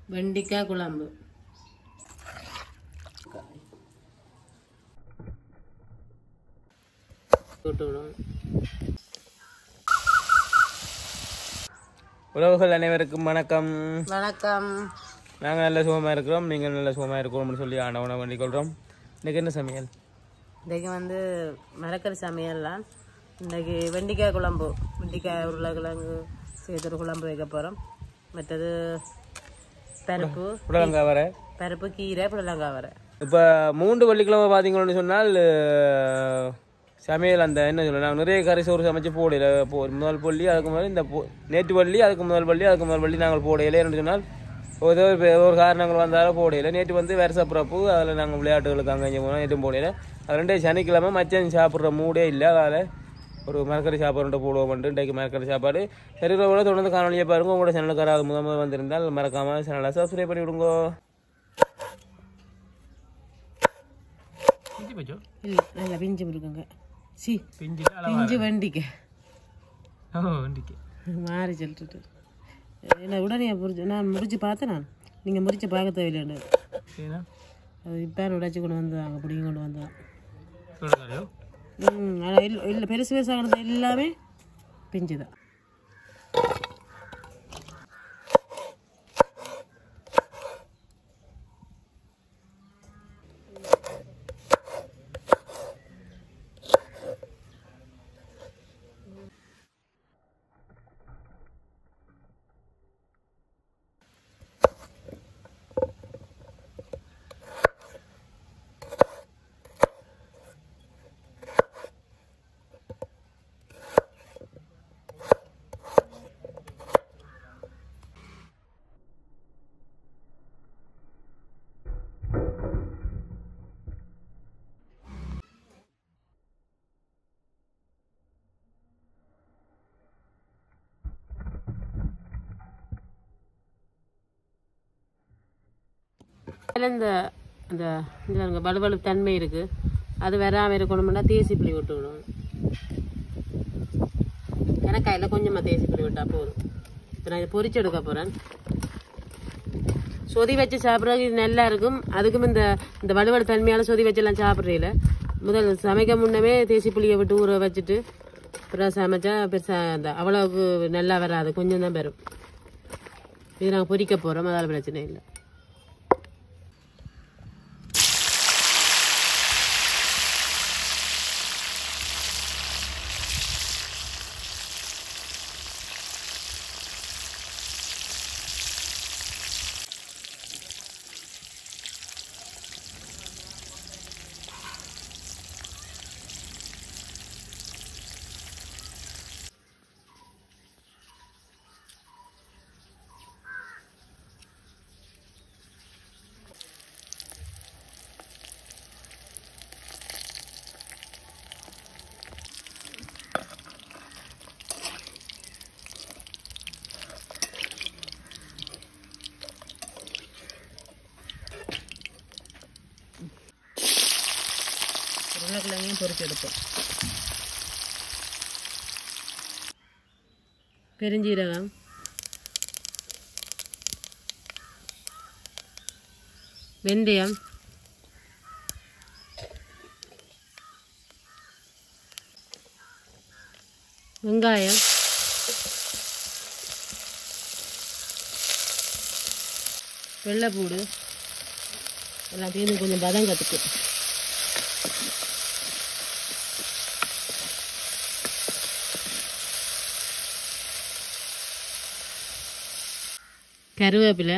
வெண்டிக்காய் குழம்பு போட்டு விடுவோம் உறவுகள் அனைவருக்கும் வணக்கம் வணக்கம் நாங்கள் நல்ல சுகமாக இருக்கிறோம் நீங்கள் நல்ல சுகமாக இருக்கணும்னு சொல்லி ஆண்டவனை வேண்டிக் கொள்கிறோம் இன்றைக்கி என்ன சமையல் இன்றைக்கு வந்து மரக்கறி சமையல்லாம் இன்றைக்கு வெண்டிக்காய் குழம்பு வெண்டிக்காய் உருளைக்கிழங்கு சேர்த்து ஒரு குழம்பு வைக்க போகிறோம் மற்றது பருப்பு புடலங்காய் வர பருப்பு கீரை புடலங்காய் வரை இப்போ மூன்று வெள்ளிக்கிழமை பார்த்தீங்கன்னு சொன்னால் அஹ், சமையல் அந்த என்ன சொல்ல நாங்கள் நிறைய கறி சோறு சமைச்சு போடையில போ முதல் பள்ளி அதுக்கு முதல் இந்த போ- நேற்று பள்ளி அதுக்கு முதல் பள்ளி அதுக்கு முதல் பள்ளி நாங்கள் போடையில என்று சொன்னால் ஏதோ ஒரு ஏதோ ஒரு காரணங்கள் வந்தாலும் போடையில நேற்று வந்து வருஷ பிறப்பு அதில் நாங்கள் விளையாட்டுகளுக்கு அங்கே இங்கே போனோம் நேற்றும் போடையில அது ரெண்டே சனிக்கிழமை மச்சன் சாப்பிட்ற மூடே இல்லை அதால் ஒரு மரக்கறி சாப்பாடு போடுவோம் இன்றைக்கு மரக்கறி சாப்பாடு சரிகளோட தொடர்ந்து காணொலியை பாருங்க உங்களோட சேனலுக்கு யாராவது முதல் முதல் வந்திருந்தால் மறக்காமல் சேனலை சப்ஸ்கிரைப் பண்ணி விடுங்க இல்லை நல்லா பிஞ்சு இருக்குங்க சி பிஞ்சு வெண்டிக்காய் மாறி சொல்லிட்டு என்ன உடனே புரிஞ்சு நான் முடிச்சு பார்த்தேன் நான் நீங்கள் முடிச்சு பார்க்க தேவையில்லை அது இப்போ உடைச்சி கொண்டு வந்து அங்கே பிடிங்கி கொண்டு வந்தோம் ம் ஆனால் இல்லை இல்லை பெருசு பெருசாக எல்லாமே பிஞ்சு தான் அதில் இந்த இந்த இந்த வலுவலு தன்மை இருக்குது அது வராமல் இருக்கணும்னா தேசி புளி விட்டு விடணும் எனக்கு அதில் கொஞ்சமாக தேசி புளி விட்டால் போதும் இப்போ நான் இதை பொரிச்சு எடுக்க போகிறேன் சொதி வச்சு சாப்பிட்றது இது நல்லா இருக்கும் அதுக்கும் இந்த இந்த வலுவலு தன்மையால் சொதி வச்செல்லாம் சாப்பிட்றீல முதல் சமைக்க முன்னமே தேசி புளியை விட்டு ஊற வச்சுட்டு அப்புறம் சமைச்சா பெருசாக அந்த அவ்வளவுக்கு நல்லா வராது கொஞ்சம் தான் வரும் இது நாங்கள் பொரிக்க போகிறோம் அதால் பிரச்சனை இல்லை உருளைக்கிழங்கையும் பொரிச்சு எடுப்போம் பெருஞ்சீரகம் வெந்தயம் வெங்காயம் வெள்ளைப்பூடு எல்லாத்தையும் கொஞ்சம் பதம் கற்றுக்கு கருவேப்பிலை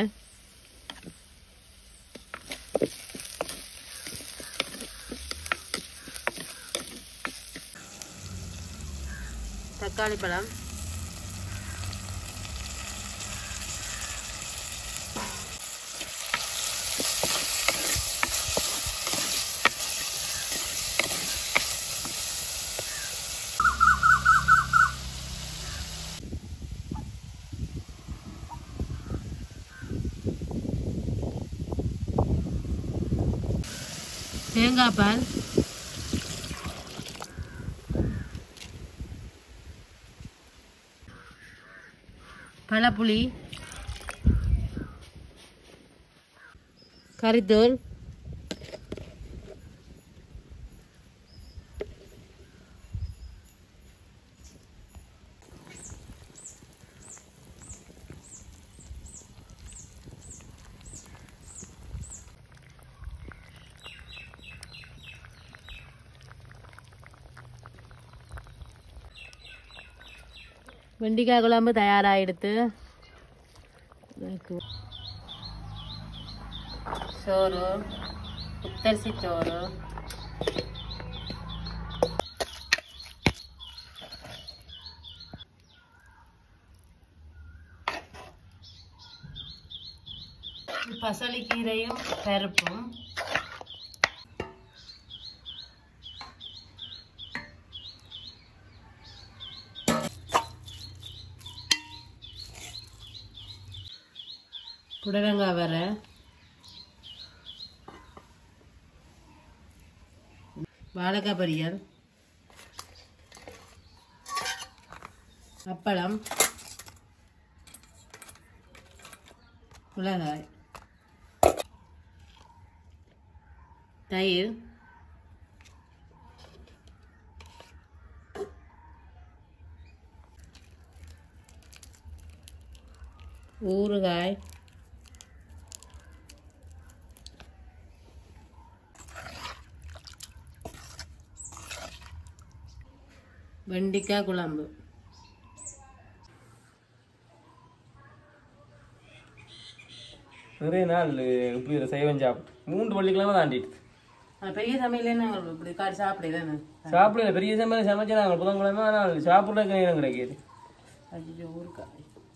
தக்காளி பழம் தேங்காய் பால் பழப்புளி கறித்தூள் வெண்டிக்காய் குழம்பு தயாராகிடுத்து சோறு புத்தரிசி சோறு பசலிக்கீரையும் பருப்பும் புடலங்காய் வரை வாழைக்காய் பொரியல் அப்பளம் மிளகாய் தயிர் ஊறுகாய் வெண்டிக்காய் குழம்பு நிறைய நாள் இப்படி ஒரு சைவம் சாப்பிட்டு மூன்று பள்ளிக்கிழமை தாண்டிட்டு அது பெரிய சமையலே நாங்கள் இப்படி காடி சாப்பிடுதானே சாப்பிடல பெரிய சமையல் சமைச்சு நாங்கள் புதன்கிழமை ஆனால் சாப்பிட்றதுக்கு நேரம் கிடைக்கிது ஐயோ ஊறுகாய்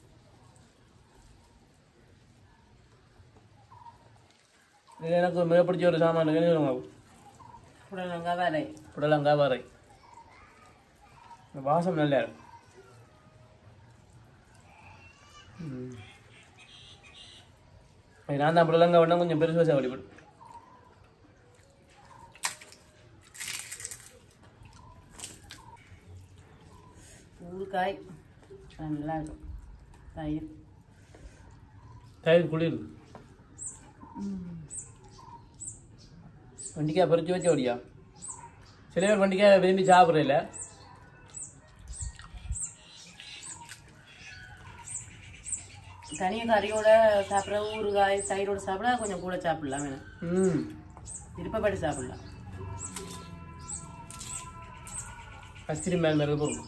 இது எனக்கு ஒரு மிக பிடிச்ச ஒரு சாமான் இருக்குன்னு சொல்லுங்க புடலங்காய் வரை புடலங்காய் வரை இந்த வாசம் நல்லா இருக்கும் ம். இது நான் தான் புடலங்காய் வேணா கொஞ்சம் பெருசு பெருசாக வடிபடும் ஊறுகாய் நல்லா இருக்கும் தயிர் தயிர் குளிர் வண்டிக்காய் பறிச்சு வச்ச ஒடியா சில பேர் வண்டிக்காய் விரும்பி சாப்பிட்றதில்ல தனியாக கறியோட சாப்பிட்ற ஊறுகாய் தயிரோட சாப்பிட கொஞ்சம் கூட சாப்பிடலாம் வேணும் ம் விருப்பப்பட்டு சாப்பிடலாம் கஸ்திரி மேல் மேலே பொருள்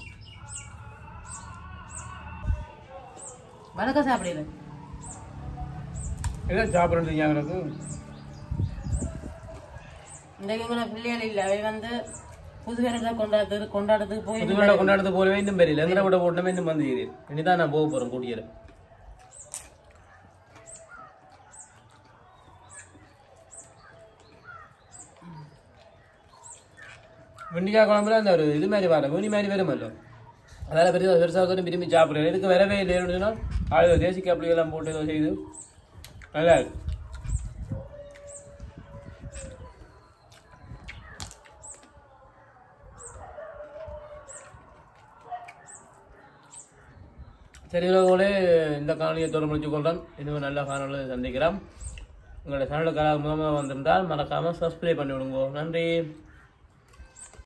வணக்கம் சாப்பிடல எதாவது சாப்பிட்றது எனக்கு இன்றைக்கு கூட பிள்ளைகள் இல்லை அவை வந்து புது பேருங்களை கொண்டாடுறது கொண்டாடுறதுக்கு போய் புது வீட கொண்டாடுறது போலவே இன்னும் பெரியல எங்கட விட போட்டமே இன்னும் வந்து இனிதான் நான் போக போகிறேன் கூட்டியல வெண்டிக்காய் குழம்புல அந்த ஒரு இது மாதிரி வர ஊனி மாதிரி வருமല്ലോ அதால பெரிய பெருசாக விரும்பி சாப்பிட்றேன் இதுக்கு வரவே இல்லைன்னு சொன்னால் ஆளு தேசிக்காய் அப்படி எல்லாம் போட்டு ஏதோ செய்து நல்லா இருக்கு சரி உறவுகளே இந்த காணொலியை தொடர்ந்து முடித்துக் கொள்றேன் இன்னும் நல்ல காணொலியை சந்திக்கிறோம் உங்களோட சேனலுக்காக முதல்ல வந்திருந்தால் மறக்காமல் சப்ஸ்கிரைப் பண்ணி விடுங்க நன்றி